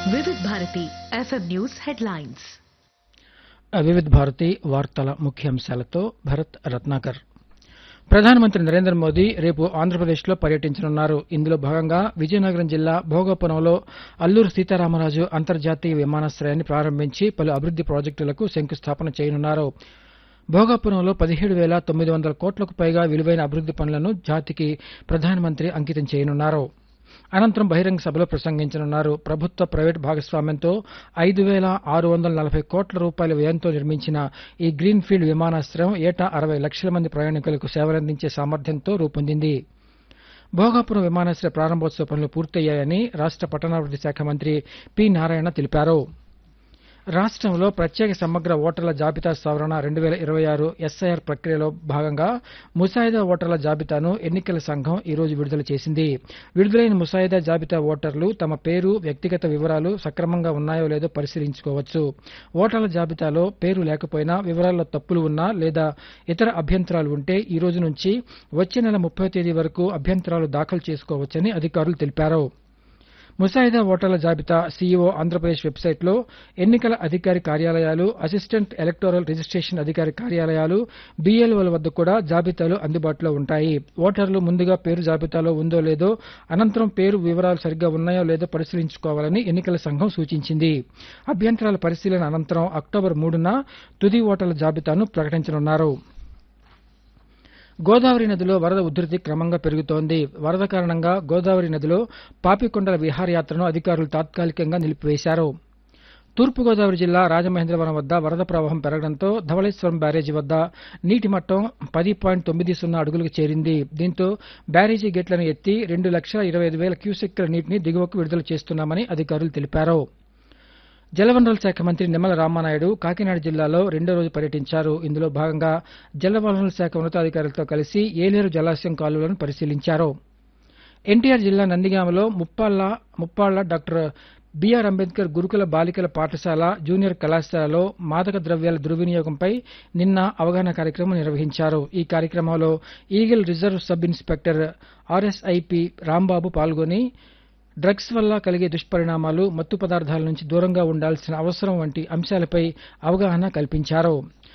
వివిధ Bharati FM news headlines వివిధ భారతి వార్తల ముఖ్యాంశాలతో భరత్ రత్నాకర్ ప్రధానమంత్రి నరేంద్ర మోదీ రేపు ఆంధ్రప్రదేశ్లో పర్యటించనున్నారు ఇందులో భాగంగా విజయనగరం జిల్లా భోగాపురంలో అల్లూరు సీతారామరాజు అంతర్జాతీయ విమానాశ్రయాన్ని ప్రారంభించి పలు అభివృద్ది ప్రాజెక్టులకు శంకుస్థాపన చేయనున్నారు భోగాపురంలో పదిహేడు వేల తొమ్మిది వందల కోట్లకు పైగా విలువైన అభివృద్ది పనులను జాతికి ప్రధానమంత్రి అంకితం చేయనున్నారు అనంతరం బహిరంగ సభలో ప్రసంగించనున్నారు ప్రభుత్వ ప్రైవేట్ భాగస్వామ్యంతో ఐదు వేల ఆరు వందల నలభై కోట్ల రూపాయల వ్యయంతో నిర్మించిన ఈ గ్రీన్ ఫీల్డ్ విమానాశ్రయం ఏటా అరవై లక్షల మంది ప్రయాణికులకు సేవలందించే సామర్థ్యంతో రూపొందింది భోగాపురం విమానాశ్రయ ప్రారంభోత్సవ పనులు పూర్తయ్యాయని రాష్ట పట్టణాభివృద్ది శాఖ మంత్రి పి నారాయణ తెలిపారు రాష్ట్రంలో ప్రత్యేక సమగ్ర ఓటర్ల జాబితా సవరణ రెండు వేల ఇరవై ఆరు ఎస్ఐఆర్ ప్రక్రియలో భాగంగా ముసాయిదా ఓటర్ల జాబితాను ఎన్నికల సంఘం ఈ రోజు విడుదల చేసింది విడుదలైన ముసాయిదా జాబితా ఓటర్లు తమ పేరు వ్యక్తిగత వివరాలు సక్రమంగా ఉన్నాయో లేదో పరిశీలించుకోవచ్చు ఓటర్ల జాబితాలో పేరు లేకపోయినా వివరాల్లో తప్పులు ఉన్నా లేదా ఇతర అభ్యంతరాలు ఉంటే ఈ రోజు నుంచి వచ్చే నెల ముప్పై తేదీ వరకు అభ్యంతరాలు దాఖలు చేసుకోవచ్చని అధికారులు తెలిపారు ముసాయిదా ఓటర్ల జాబితా సీఈఓ ఆంధ్రప్రదేశ్ వెబ్సైట్లో ఎన్నికల అధికారి కార్యాలయాలు అసిస్టెంట్ ఎలక్టోరల్ రిజిస్ట్రేషన్ అధికారి కార్యాలయాలు బీఎల్ఓల వద్ద కూడా జాబితాలు అందుబాటులో ఉంటాయి ఓటర్లు ముందుగా పేరు జాబితాలో ఉందో లేదో అనంతరం పేరు వివరాలు సరిగ్గా ఉన్నాయో లేదో పరిశీలించుకోవాలని ఎన్నికల సంఘం సూచించింది అభ్యంతరాల పరిశీలన అనంతరం అక్టోబర్ మూడున తుది ఓటర్ల జాబితాను ప్రకటించనున్నారు గోదావరి నదిలో వరద ఉధృతి క్రమంగా పెరుగుతోంది వరద కారణంగా గోదావరి నదిలో పాపికొండల విహారయాత్రను అధికారులు తాత్కాలికంగా నిలిపివేశారు తూర్పుగోదావరి జిల్లా రాజమహేంద్రవరం వద్ద వరద ప్రవాహం పెరగడంతో ధవళేశ్వరం బ్యారేజీ వద్ద నీటి మట్టం పది పాయింట్ తొమ్మిది సున్నా అడుగులకు చేరింది దీంతో బ్యారేజీ గేట్లను ఎత్తి రెండు లక్షల ఇరవై ఐదు వేల క్యూసెక్కుల నీటిని దిగువకు విడుదల చేస్తున్నామని అధికారులు తెలిపారు జలవనరుల శాఖ మంత్రి నిమ్మల రామానాయుడు కాకినాడ జిల్లాలో రెండో రోజు పర్యటించారు ఇందులో భాగంగా జలవనరుల శాఖ ఉన్నతాధికారులతో కలిసి ఏలేరు జలాశయం కాలువలను పరిశీలించారు ఎన్టీఆర్ జిల్లా నందిగామలో ముప్పాళ్ల ముప్పాళ్ల డాక్టర్ బిఆర్ అంబేద్కర్ గురుకుల బాలికల పాఠశాల జూనియర్ కళాశాలలో మాదక ద్రవ్యాల దుర్వినియోగంపై నిన్న అవగాహన కార్యక్రమం నిర్వహించారు ఈ కార్యక్రమంలో eagle reserve sub inspector RSIP Rambabu పాల్గొని డ్రగ్స్ వల్ల కలిగే దుష్పరిణామాలు మత్తు పదార్థాల నుంచి దూరంగా ఉండాల్సిన అవసరం వంటి అంశాలపై అవగాహన కల్పించారు